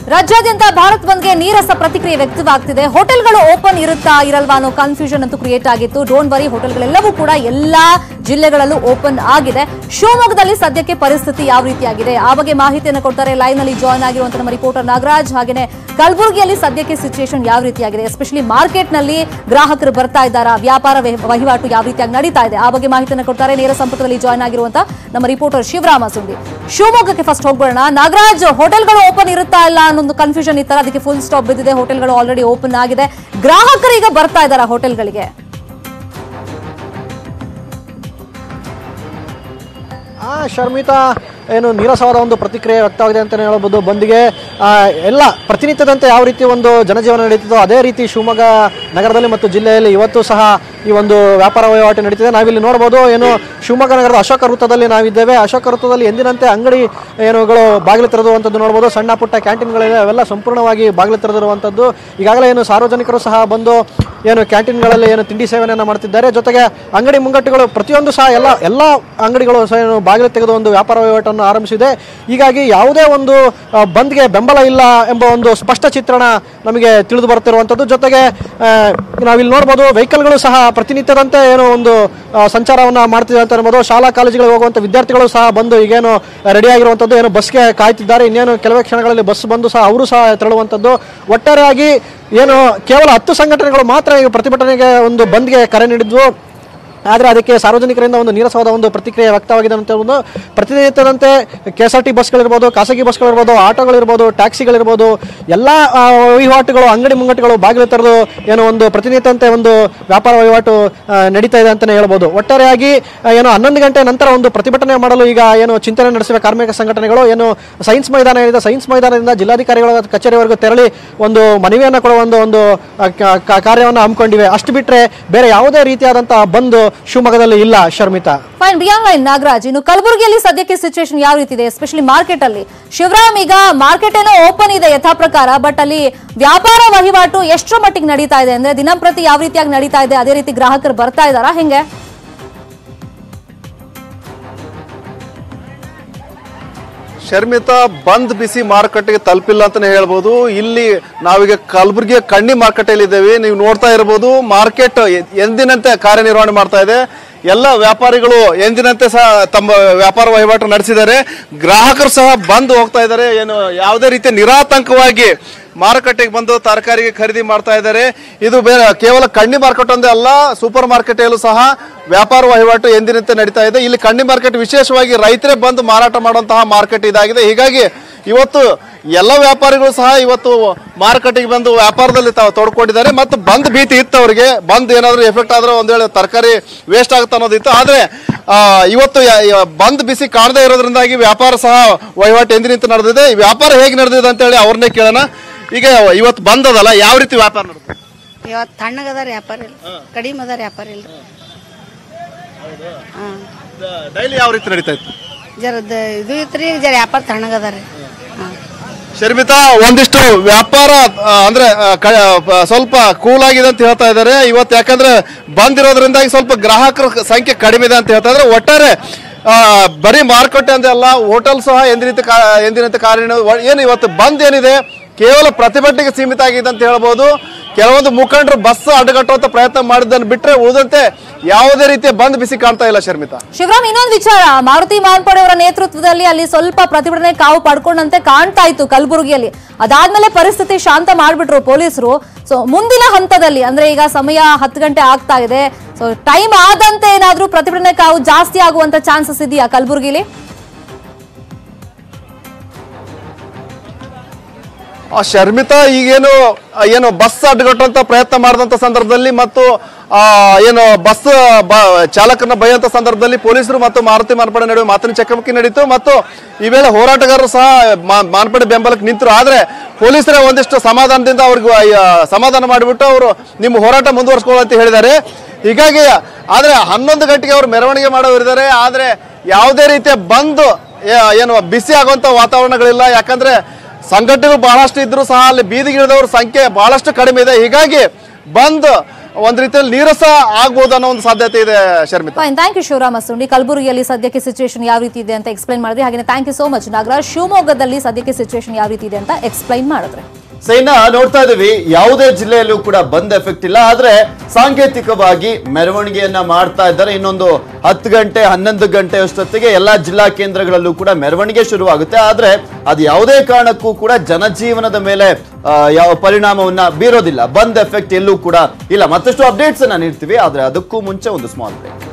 ರಾಜ್ಯಾದ್ಯಂತ ಭಾರತ್ ಬಂದ್ಗೆ ನೀರಸ ಪ್ರತಿಕ್ರಿಯೆ ವ್ಯಕ್ತವಾಗ್ತಿದೆ ಹೋಟೆಲ್ಗಳು ಓಪನ್ ಇರುತ್ತಾ ಇರಲ್ವಾ ಅನ್ನೋ ಕನ್ಫ್ಯೂಷನ್ ಅಂತೂ ಕ್ರಿಯೇಟ್ ಆಗಿತ್ತು ಡೋಂಟ್ ವರಿ ಹೋಟೆಲ್ಗಳೆಲ್ಲವೂ ಕೂಡ ಎಲ್ಲಾ ಜಿಲ್ಲೆಗಳಲ್ಲೂ ಓಪನ್ ಆಗಿದೆ ಶಿವಮೊಗ್ಗದಲ್ಲಿ ಸದ್ಯಕ್ಕೆ ಪರಿಸ್ಥಿತಿ ಯಾವ ರೀತಿಯಾಗಿದೆ ಆ ಬಗ್ಗೆ ಮಾಹಿತಿಯನ್ನು ಕೊಡ್ತಾರೆ ಲೈವ್ ನಲ್ಲಿ ಜಾಯ್ನ್ ಆಗಿರುವಂತಹ ನಮ್ಮ ರಿಪೋರ್ಟರ್ ನಾಗರಾಜ್ ಹಾಗೇನೆ ಕಲಬುರಗಿಯಲ್ಲಿ ಸದ್ಯಕ್ಕೆ ಸಿಚುಯೇಷನ್ ಯಾವ ರೀತಿಯಾಗಿದೆ ಎಸ್ಪೆಷಲಿ ಮಾರ್ಕೆಟ್ ನಲ್ಲಿ ಗ್ರಾಹಕರು ಬರ್ತಾ ಇದ್ದಾರಾ ವ್ಯಾಪಾರ ವಹ- ವಹಿವಾಟು ಯಾವ ರೀತಿಯಾಗಿ ನಡೀತಾ ಇದೆ ಆ ಬಗ್ಗೆ ಮಾಹಿತಿಯನ್ನು ಕೊಡ್ತಾರೆ ನೇರ ಸಂಪರ್ಕದಲ್ಲಿ ಜಾಯ್ನ್ ಆಗಿರುವಂತಹ ನಮ್ಮ ರಿಪೋರ್ಟರ್ ಶಿವರಾಮ ಸುಂಡಿ ಶಿವಮೊಗ್ಗಕ್ಕೆ ಫಸ್ಟ್ ಹೋಗ್ಬೋಣ ನಾಗರಾಜ್ ಹೋಟೆಲ್ಗಳು ಓಪನ್ ಇರುತ್ತಾ ಇಲ್ಲ ಅನ್ನೊಂದು ಕನ್ಫ್ಯೂಷನ್ ಇತ್ತಲ್ಲ ಅದಕ್ಕೆ ಫುಲ್ ಸ್ಟಾಪ್ ಬಿದ್ದಿದೆ ಹೋಟೆಲ್ಗಳು ಆಲ್ರೆಡಿ ಓಪನ್ ಆಗಿದೆ ಗ್ರಾಹಕರು ಈಗ ಬರ್ತಾ ಇದ್ದಾರಾ ಹೋಟೆಲ್ಗಳಿಗೆ ಆ ಶರ್ಮಿತಾ ಏನು ನೀರಸವಾದ ಒಂದು ಪ್ರತಿಕ್ರಿಯೆ ವ್ಯಕ್ತವಾಗಿದೆ ಅಂತಲೇ ಹೇಳ್ಬೋದು ಬಂದಿಗೆ ಆ, ಎಲ್ಲ ಪ್ರತಿನಿತ್ಯದಂತೆ ಯಾವ ರೀತಿ ಒಂದು ಜನಜೀವನ ನಡೀತಿದೋ ಅದೇ ರೀತಿ ಶಿವಮೊಗ್ಗ ನಗರದಲ್ಲಿ ಮತ್ತು ಜಿಲ್ಲೆಯಲ್ಲಿ ಇವತ್ತು ಸಹ ಈ ಒಂದು ವ್ಯಾಪಾರ ವಹಿವಾಟು ನಡೀತಿದೆ ನಾವಿಲ್ಲಿ ನೋಡ್ಬೋದು ಏನು ಶಿವಮೊಗ್ಗ ನಗರದ ಅಶೋಕ ವೃತ್ತದಲ್ಲಿ ನಾವಿದ್ದೇವೆ ಅಶೋಕ ವೃತ್ತದಲ್ಲಿ ಎಂದಿನಂತೆ ಅಂಗಡಿ ಏನುಗಳು ಬಾಗಿಲು ತೆರೆದಿರುವಂಥದ್ದು ನೋಡ್ಬೋದು ಸಣ್ಣ ಪುಟ್ಟ ಕ್ಯಾಂಟೀನ್ಗಳಿವೆ ಅವೆಲ್ಲ ಸಂಪೂರ್ಣವಾಗಿ ಬಾಗಿಲು ತೆರೆದಿರುವಂಥದ್ದು ಈಗಾಗಲೇ ಏನು ಸಾರ್ವಜನಿಕರು ಸಹ ಬಂದು ಏನು ಕ್ಯಾಂಟೀನ್ಗಳಲ್ಲಿ ಏನು ತಿಂಡಿ ಸೇವನೆಯನ್ನು ಮಾಡ್ತಿದ್ದಾರೆ ಜೊತೆಗೆ ಅಂಗಡಿ ಮುಂಗಟ್ಟುಗಳು ಪ್ರತಿಯೊಂದು ಸಹ ಎಲ್ಲ ಎಲ್ಲ ಅಂಗಡಿಗಳು ಸಹ ಏನು ಬಾಗಿಲು ತೆಗೆದು ಒಂದು ವ್ಯಾಪಾರ ವಹಿವಾಟನ್ನು ಆರಂಭಿಸಿದೆ ಹೀಗಾಗಿ ಯಾವುದೇ ಒಂದು ಆ, ಬಂದ್ಗೆ ಬೆಂಬಲ ಇಲ್ಲ ಎಂಬ ಒಂದು ಸ್ಪಷ್ಟ ಚಿತ್ರಣ ನಮಗೆ ತಿಳಿದು ಬರ್ತಿರುವಂಥದ್ದು ಜೊತೆಗೆ ಆ, ನಾವಿಲ್ಲಿ ನೋಡ್ಬೋದು ವೆಹಿಕಲ್ಗಳು ಸಹ ಪ್ರತಿನಿತ್ಯದಂತೆ ಏನೋ ಒಂದು ಆ, ಸಂಚಾರವನ್ನ ಮಾಡ್ತಿದೆ ಅಂತ ಅನ್ಬೋದು ಶಾಲಾ ಕಾಲೇಜುಗಳಿಗೆ ಹೋಗುವಂಥ ವಿದ್ಯಾರ್ಥಿಗಳು ಸಹ ಬಂದು ಈಗೇನು ರೆಡಿ ಆಗಿರುವಂಥದ್ದು ಏನು ಬಸ್ಗೆ ಕಾಯ್ತಿದ್ದಾರೆ ಇನ್ನೇನು ಕೆಲವೇ ಕ್ಷಣಗಳಲ್ಲಿ ಬಸ್ ಬಂದು ಸಹ ಅವರು ಸಹ ತೆರಳುವಂಥದ್ದು ಒಟ್ಟಾರೆಯಾಗಿ ಏನು ಕೇವಲ ಹತ್ತು ಸಂಘಟನೆಗಳು ಮಾತ್ರ ಈ ಪ್ರತಿಭಟನೆಗೆ ಒಂದು ಬಂದ್ಗೆ ಕರೆ ನೀಡಿದ್ವು ಆದರೆ ಅದಕ್ಕೆ ಸಾರ್ವಜನಿಕರಿಂದ ಒಂದು ನೀರಸವಾದ ಒಂದು ಪ್ರತಿಕ್ರಿಯೆ ವ್ಯಕ್ತವಾಗಿದೆ ಅಂತ ಒಂದು ಪ್ರತಿನಿತ್ಯದಂತೆ ಕೆ ಎಸ್ ಆರ್ ಟಿ ಬಸ್ಗಳಿರ್ಬೋದು ಖಾಸಗಿ ಬಸ್ಗಳಿರ್ಬೋದು ಆಟೋಗಳಿರ್ಬೋದು ಟ್ಯಾಕ್ಸಿಗಳಿರ್ಬೋದು ಎಲ್ಲ ಆ, ವಹಿವಾಟುಗಳು ಅಂಗಡಿ ಮುಂಗಟ್ಟುಗಳು ಬಾಗಿಲು ತೆರೆದು ಏನು ಒಂದು ಪ್ರತಿನಿತ್ಯಂತೆ ಒಂದು ವ್ಯಾಪಾರ ವಹಿವಾಟು ಆ, ನಡೀತಾ ಇದೆ ಅಂತಲೇ ಹೇಳ್ಬೋದು ಒಟ್ಟಾರೆಯಾಗಿ ಆ, ಏನು ಹನ್ನೊಂದು ಗಂಟೆ ನಂತರ ಒಂದು ಪ್ರತಿಭಟನೆ ಮಾಡಲು ಈಗ ಏನು ಚಿಂತನೆ ನಡೆಸಿವೆ ಕಾರ್ಮಿಕ ಸಂಘಟನೆಗಳು ಏನು ಸೈನ್ಸ್ ಮೈದಾನ ಏನಿದೆ ಸೈನ್ಸ್ ಮೈದಾನದಿಂದ ಜಿಲ್ಲಾಧಿಕಾರಿಗಳ ಕಚೇರಿವರೆಗೂ ತೆರಳಿ ಒಂದು ಮನವಿಯನ್ನು ಕೊಡುವ ಒಂದು ಒಂದು ಆ, ಕ- ಕ- ಕಾರ್ಯವನ್ನು ಹಮ್ಮಿಕೊಂಡಿವೆ ಅಷ್ಟು ಬಿಟ್ಟರೆ ಬೇರೆ ಯಾವುದೇ ರೀತಿಯಾದಂತಹ ಬಂದು ಶಿವಮೊಗ್ಗದಲ್ಲಿ ಇಲ್ಲ Sharmita fine being line Nagaraj ಇನ್ನು ಕಲಬುರಗಿಯಲ್ಲಿ ಸದ್ಯಕ್ಕೆ ಸಿಚುವೇಶನ್ ಯಾವ ರೀತಿ ಇದೆ ಎಸ್ಪೆಷಲಿ ಮಾರ್ಕೆಟ್ ಅಲ್ಲಿ ಶಿವರಾಮ್ ಈಗ ಮಾರ್ಕೆಟ್ ಏನೋ ಓಪನ್ ಇದೆ ಯಥಾ ಪ್ರಕಾರ ಬಟ್ ಅಲ್ಲಿ ವ್ಯಾಪಾರ ವಹಿವಾಟು ಎಷ್ಟರ ಮಟ್ಟಿಗೆ ನಡೀತಾ ಇದೆ ಅಂದ್ರೆ ದಿನಂಪ್ರತಿ ಯಾವ ರೀತಿಯಾಗಿ ನಡೀತಾ ಇದೆ ಅದೇ ರೀತಿ ಗ್ರಾಹಕರು ಬರ್ತಾ ಇದಾರಾ ಹೆಂಗೆ ಶರ್ಮಿತಾ ಬಂದ್ ಬಿಸಿ ಮಾರುಕಟ್ಟೆಗೆ ತಲುಪಿಲ್ಲ ಅಂತಾನೆ ಹೇಳ್ಬೋದು ಇಲ್ಲಿ ನಾವೀಗ ಕಲಬುರಗಿಯ ಕಣ್ಣಿ ಮಾರುಕಟ್ಟೆಯಲ್ಲಿ ಇದ್ದೇವೆ ನೀವು ನೋಡ್ತಾ ಇರಬಹುದು ಮಾರ್ಕೆಟ್ ಎಂದಿನಂತೆ ಕಾರ್ಯನಿರ್ವಹಣೆ ಮಾಡ್ತಾ ಇದೆ ಎಲ್ಲ ವ್ಯಾಪಾರಿಗಳು ಎಂದಿನಂತೆ ಸಹ ತಮ್ಮ ವ್ಯಾಪಾರ ವಹಿವಾಟು ನಡೆಸಿದ್ದಾರೆ ಗ್ರಾಹಕರು ಸಹ ಬಂದು ಹೋಗ್ತಾ ಇದ್ದಾರೆ ಏನು ಯಾವುದೇ ರೀತಿಯ ನಿರಾತಂಕವಾಗಿ ಮಾರುಕಟ್ಟೆಗೆ ಬಂದು ತರಕಾರಿಗೆ ಖರೀದಿ ಮಾಡ್ತಾ ಇದ್ದಾರೆ ಇದು ಬೇರೆ ಕೇವಲ ಕಣ್ಣಿ ಮಾರ್ಕೆಟ್ ಒಂದೇ ಅಲ್ಲ ಸೂಪರ್ ಮಾರ್ಕೆಟಲ್ಲೂ ಸಹ ವ್ಯಾಪಾರ ವಹಿವಾಟು ಎಂದಿನಂತೆ ನಡೀತಾ ಇದೆ ಇಲ್ಲಿ ಕಣ್ಣಿ ಮಾರ್ಕೆಟ್ ವಿಶೇಷವಾಗಿ ರೈತರೇ ಬಂದು ಮಾರಾಟ ಮಾಡುವಂತಹ ಮಾರ್ಕೆಟ್ ಇದಾಗಿದೆ ಹೀಗಾಗಿ ಇವತ್ತು ಎಲ್ಲ ವ್ಯಾಪಾರಿಗಳು ಸಹ ಇವತ್ತು ಮಾರುಕಟ್ಟೆಗೆ ಬಂದು ವ್ಯಾಪಾರದಲ್ಲಿ ತಾವು ತೊಡ್ಕೊಂಡಿದ್ದಾರೆ ಮತ್ತು ಬಂದ್ ಭೀತಿ ಇತ್ತು ಅವರಿಗೆ ಬಂದ್ ಏನಾದರೂ ಎಫೆಕ್ಟ್ ಆದ್ರೆ ಒಂದ್ ವೇಳೆ ತರಕಾರಿ ವೇಸ್ಟ್ ಆಗುತ್ತೆ ಅನ್ನೋದಿತ್ತು ಆದ್ರೆ ಆ, ಇವತ್ತು ಯ- ಯ- ಬಂದ್ ಬಿಸಿ ಕಾಣದೇ ಇರೋದ್ರಿಂದಾಗಿ ವ್ಯಾಪಾರ ಸಹ ವಹಿವಾಟು ಎಂದಿನಿಂದ ನಡೆದಿದೆ ಈ ವ್ಯಾಪಾರ ಹೇಗೆ ನಡೆದಿದೆ ಅಂತ ಹೇಳಿ ಅವ್ರನ್ನೇ ಕೇಳೋಣ ಈಗ ಇವತ್ತು ಬಂದ್ ಅದಲ್ಲ ಯಾವ ರೀತಿ ವ್ಯಾಪಾರ ನಡೆದಿದೆ ಇವತ್ತು ತಣ್ಣಗದಾರ ವ್ಯಾಪಾರ ಇಲ್ಲ ಕಡಿಮೆ ಅದಾರ ವ್ಯಾಪಾರ ಇಲ್ಲ ಹಾಂ ಡೈಲಿ ಯಾವ ರೀತಿ ನಡೀತಾ ಇತ್ತು ಜರದ್ ಇದು ಇತ್ರಿ ಜರ ವ್ಯಾಪಾರ ತಣ್ಣಗದಾರ ಹಾಂ ಶರ್ಮಿತಾ ಒಂದಿಷ್ಟು ವ್ಯಾಪಾರ ಆ, ಅಂದ್ರೆ ಆ, ಕ- ಆ, ಸ್ವಲ್ಪ ಕೂಲ್ ಆಗಿದೆ ಅಂತ ಹೇಳ್ತಾ ಇದ್ದಾರೆ ಇವತ್ತು ಯಾಕಂದ್ರೆ ಬಂದಿರೋದ್ರಿಂದಾಗಿ ಸ್ವಲ್ಪ ಗ್ರಾಹಕರ ಸಂಖ್ಯೆ ಕಡಿಮೆ ಇದೆ ಅಂತ ಹೇಳ್ತಾ ಇದ್ದಾರೆ ಒಟ್ಟಾರೆ ಆ, ಬರೀ ಮಾರುಕಟ್ಟೆ ಅಂತ ಅಲ್ಲ ಹೋಟೆಲ್ ಸಹ ಎಂದಿನಂತೆ ಕಾ ಎಂದಿನಂತೆ ಕಾರ್ಯ ಏನು ಇವತ್ತು ಬಂದ್ ಏನಿದೆ ಕೇವಲ ಪ್ರತಿಭಟನೆಗೆ ಸೀಮಿತ ಆಗಿದೆ ಅಂತ ಹೇಳ್ಬೋದು ಕೆಲವೊಂದು ಮುಖಂಡರು ಬಸ್ ಅಡ್ಡಗಟ್ಟುವಂತ ಪ್ರಯತ್ನ ಮಾಡಿದ್ದನ್ನು ಬಿಟ್ರೆ ಉಳಿದಂತೆ ಯಾವುದೇ ರೀತಿಯ ಬಂದ್ ಬಿಸಿ ಕಾಣ್ತಾ ಇಲ್ಲ ಶರ್ಮಿತಾ ಶಿವರಾಮ್ ಇನ್ನೊಂದು ವಿಚಾರ ಮಾರುತಿ ಮಾನ್ಪಡೆ ಅವರ ನೇತೃತ್ವದಲ್ಲಿ ಅಲ್ಲಿ ಸ್ವಲ್ಪ ಪ್ರತಿಭಟನೆ ಕಾವು ಪಡ್ಕೊಂಡಂತೆ ಕಾಣ್ತಾ ಇತ್ತು ಕಲಬುರಗಿಯಲ್ಲಿ ಅದಾದ್ಮೇಲೆ ಪರಿಸ್ಥಿತಿ ಶಾಂತ ಮಾಡ್ಬಿಟ್ರು ಪೊಲೀಸರು ಸೊ ಮುಂದಿನ ಹಂತದಲ್ಲಿ ಅಂದ್ರೆ ಈಗ ಸಮಯ ಹತ್ತು ಗಂಟೆ ಆಗ್ತಾ ಇದೆ ಸೊ ಟೈಮ್ ಆದಂತೆ ಏನಾದ್ರೂ ಪ್ರತಿಭಟನೆ ಕಾವು ಜಾಸ್ತಿ ಆಗುವಂತ ಚಾನ್ಸಸ್ ಇದೆಯಾ ಕಲಬುರಗಿಲಿ ಆ ಶರ್ಮಿತಾ ಈಗೇನು ಆ, ಏನು ಬಸ್ ಅಡ್ಡಗಟ್ಟುವಂತ ಪ್ರಯತ್ನ ಮಾಡಿದಂತ ಸಂದರ್ಭದಲ್ಲಿ ಮತ್ತು ಆ, ಏನು ಬಸ್ ಚಾಲಕನ ಬೈಯಂತ ಸಂದರ್ಭದಲ್ಲಿ ಪೊಲೀಸರು ಮತ್ತು ಮಾರುತಿ ಮಾರ್ಪಡೆ ನಡುವೆ ಮಾತಿನ ಚಕಮಕಿ ನಡೀತು ಮತ್ತು ಈ ವೇಳೆ ಹೋರಾಟಗಾರರು ಸಹ ಮಾ- ಮಾರ್ಪಡೆ ಬೆಂಬಲಕ್ಕೆ ನಿಂತರು ಆದ್ರೆ ಪೊಲೀಸರೇ ಒಂದಿಷ್ಟು ಸಮಾಧಾನದಿಂದ ಅವ್ರಿಗೆ ಆ, ಸಮಾಧಾನ ಮಾಡಿಬಿಟ್ಟು ಅವರು ನಿಮ್ಮ ಹೋರಾಟ ಮುಂದುವರಿಸ್ಕೊಳ್ಳೋ ಅಂತ ಹೇಳಿದ್ದಾರೆ ಹೀಗಾಗಿ ಆದ್ರೆ ಹನ್ನೊಂದು ಗಂಟೆಗೆ ಅವರು ಮೆರವಣಿಗೆ ಮಾಡೋರಿದ್ದಾರೆ ಆದ್ರೆ ಯಾವುದೇ ರೀತಿಯ ಬಂದು ಏ- ಏನು ಬಿಸಿ ಆಗುವಂತ ವಾತಾವರಣಗಳಿಲ್ಲ ಯಾಕಂದ್ರೆ ಸಂಘಟನೆಗಳು ಬಹಳಷ್ಟು ಇದ್ರು ಸಹ ಅಲ್ಲಿ ಬೀದಿಗಿಳಿದವ್ರ ಸಂಖ್ಯೆ ಬಹಳಷ್ಟು ಕಡಿಮೆ ಇದೆ ಹೀಗಾಗಿ ಬಂದ್ ಒಂದ್ ರೀತಿಯಲ್ಲಿ ನೀರಸ ಆಗ್ಬೋದು ಅನ್ನೋ ಒಂದು ಸಾಧ್ಯತೆ ಇದೆ Sharmita fine thank you Shivaram Asundi ಕಲಬುರಗಿಯಲ್ಲಿ ಸದ್ಯಕ್ಕೆ ಸಿಚುವೇಶನ್ ಯಾವ ರೀತಿ ಇದೆ ಅಂತ ಎಕ್ಸ್ಪ್ಲೈನ್ ಮಾಡಿದ್ರಿ ಹಾಗೆ thank you so much Nagaraj ಶಿವಮೊಗ್ಗದಲ್ಲಿ ಸದ್ಯಕ್ಕೆ ಸಿಚುವೇಶನ್ ಯಾವ ರೀತಿ ಇದೆ ಅಂತ ಎಕ್ಸ್ಪ್ಲೈನ್ ಮಾಡಿದ್ರೆ ಸೊ ಇನ್ನ ನೋಡ್ತಾ ಇದೀವಿ ಯಾವುದೇ ಜಿಲ್ಲೆಯಲ್ಲೂ ಕೂಡ ಬಂದ್ ಎಫೆಕ್ಟ್ ಇಲ್ಲ ಆದ್ರೆ ಸಾಂಕೇತಿಕವಾಗಿ ಮೆರವಣಿಗೆಯನ್ನ ಮಾಡ್ತಾ ಇದ್ದಾರೆ ಇನ್ನೊಂದು ಹತ್ತು ಗಂಟೆ ಹನ್ನೊಂದು ಗಂಟೆ ಅಷ್ಟೊತ್ತಿಗೆ ಎಲ್ಲಾ ಜಿಲ್ಲಾ ಕೇಂದ್ರಗಳಲ್ಲೂ ಕೂಡ ಮೆರವಣಿಗೆ ಶುರುವಾಗುತ್ತೆ ಆದ್ರೆ ಅದು ಯಾವುದೇ ಕಾರಣಕ್ಕೂ ಕೂಡ ಜನಜೀವನದ ಮೇಲೆ ಆ, ಯಾವ ಪರಿಣಾಮವನ್ನ ಬೀರೋದಿಲ್ಲ ಬಂದ್ ಎಫೆಕ್ಟ್ ಎಲ್ಲೂ ಕೂಡ ಇಲ್ಲ ಮತ್ತಷ್ಟು ಅಪ್ಡೇಟ್ಸ್ ಅನ್ನ ನೀಡ್ತೀವಿ ಆದ್ರೆ ಅದಕ್ಕೂ ಮುಂಚೆ ಒಂದು ಸ್ಮಾಲ್ ಬ್ರೇಕ್